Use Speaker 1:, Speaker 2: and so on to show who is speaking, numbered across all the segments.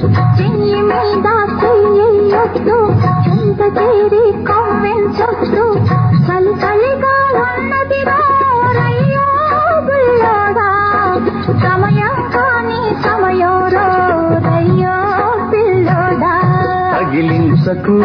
Speaker 1: చెయ్యి మీద చెయ్యొద్దు చెంత చేరి కవ్వించొద్దు చలి చలిగా ఉన్నది రయ్యో పిల్లోడా సమయం కాని సమయం రయ్యో పిల్లోడా
Speaker 2: తగిలించకు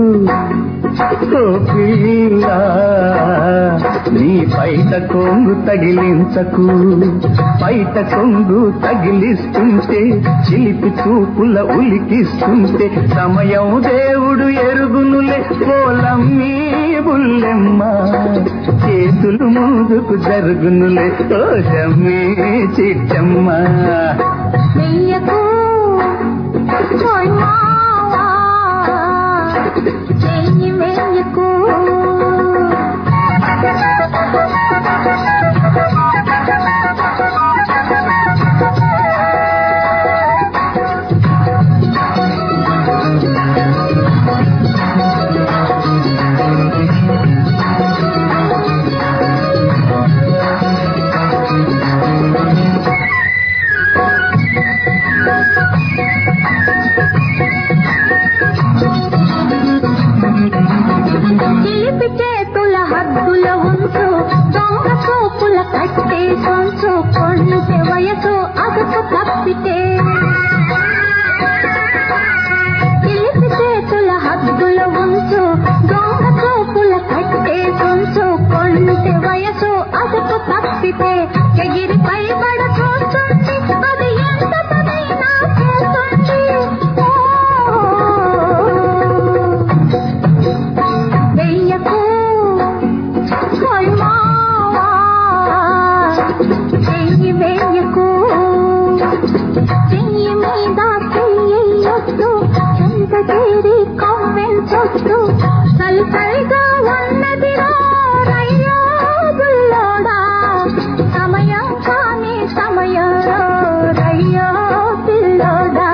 Speaker 2: ఓ పిల్ల నీ బయట కొంగు తగిలించకు బయట కొంగు తగిలిస్తుంటే చిలిపి చూపుల ఉలికిస్తుంటే సమయం దేవుడు ఎరుగునులే పోలమ్మీ బుల్లెమ్మ చేతులు ముందుకు జరుగునులే ఓ జమ్మే చిట్టమ్మ
Speaker 1: చెయ్యకు ఓయ్ మావా చెయ్యి వెయ్యకు చిలిపి చేతుల హద్దుల ఉంచు దొంగ చూపుల కట్టే సొంచు కొంచె వయసు అదకు తప్పితే చిలిపి చేతుల హద్దుల ఉంచు దొంగ చూపుల కట్టే సొంచు కొంచె వయసు అదకు తప్పితే ఎగిరి పైబడ చూస్తుంది అది ఎంత పనైనా చేస్తుంది ఓ వెయ్యకు ఓయ్ మావా చెయ్యి వెయ్యకు చెయ్యి మీద చెయ్యొద్దు చెంత చేరి కవ్వించొద్దు సల్సల్గా ఉన్నది రయ్యో బుల్లోడా సమయం కాని సమయం రయ్యో పిల్లోడా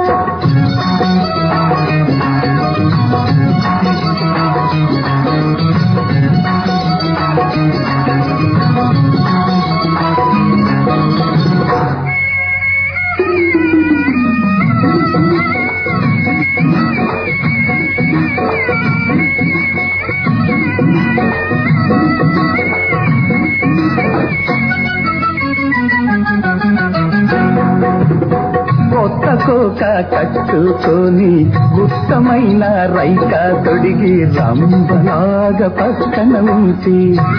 Speaker 2: కొత్త కోక కట్టుకొని గుప్తమైన రైక తొడిగి రంబలాగ పక్కన ఉంచి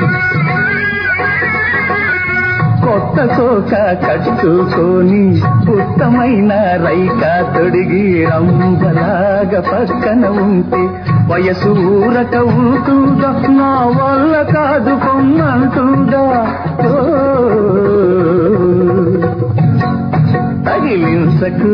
Speaker 2: కొత్త కోక కట్టుకొని గుప్తమైన రైక తొడిగి రంబలాగ పక్కన ఉంటే వయసు ఊరక ఊతుందా నా వల్ల కాదు పొమ్మంటుందా ఓ తగిలించకు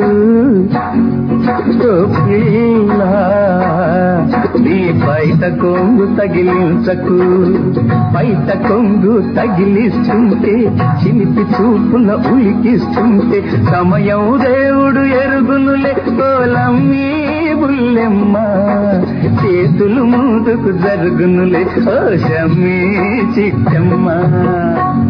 Speaker 2: ఓ పిల్ల నీ బయట కొంగు తగిలించకు బయట కొంగు తగిలిస్తుంటే చిలిపి చూపుల ఉలికిస్తుంటే సమయం దేవుడు ఎరుగునులే కోలమ్మీ బుల్లెమ్మ చేతులు ముందుకు జరుగునులే ఓ షమ్మీ చిట్టమ్మ